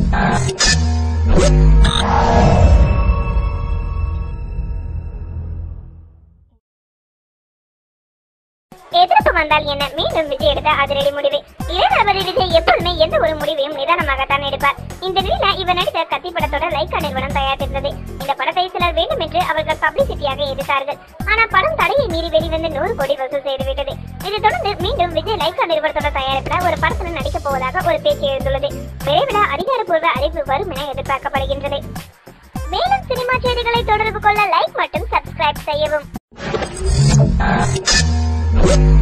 எதிர்ப்பு வந்தால் என்ன மீண்டும் விஜய் எடுத்த அதிரடி முடிவு இளையதளபதி விஜய் எப்போதுமே எந்த ஒரு முடிவையும் நிதானமாகத்தான் எடுப்பார் இந்த நிலையில இவர் நடித்த கத்தி படத்தோட லைக்கா நிறுவனம் தயாரித்திருந்தது இந்த படத்தை சிலர் வேண்டும் என்று அவர்கள் பப்ளிசிட்டியாக எதிர்த்தார்கள் ஆனா படம் தடையை மீறி வெளிவந்து நூறு கோடி வசூல் செய்துவிட்டது இதைத் தொடர்ந்து மீண்டும் விஜய் லைக்கா நிறுவனத்தோட தயாரிப்புல ஒரு படத்துல நடிக்கப் போவதாக ஒரு பேச்சு எழுந்துள்ளது விரைவில் அதிகாரப்பூர்வ அறிவிப்பு வரும் என எதிர்பார்க்கப்படுகின்றது மேலும் சினிமா செய்திகளை தொடர்பு கொள்ள லைக் மற்றும் சப்ஸ்கிரைப் செய்யவும்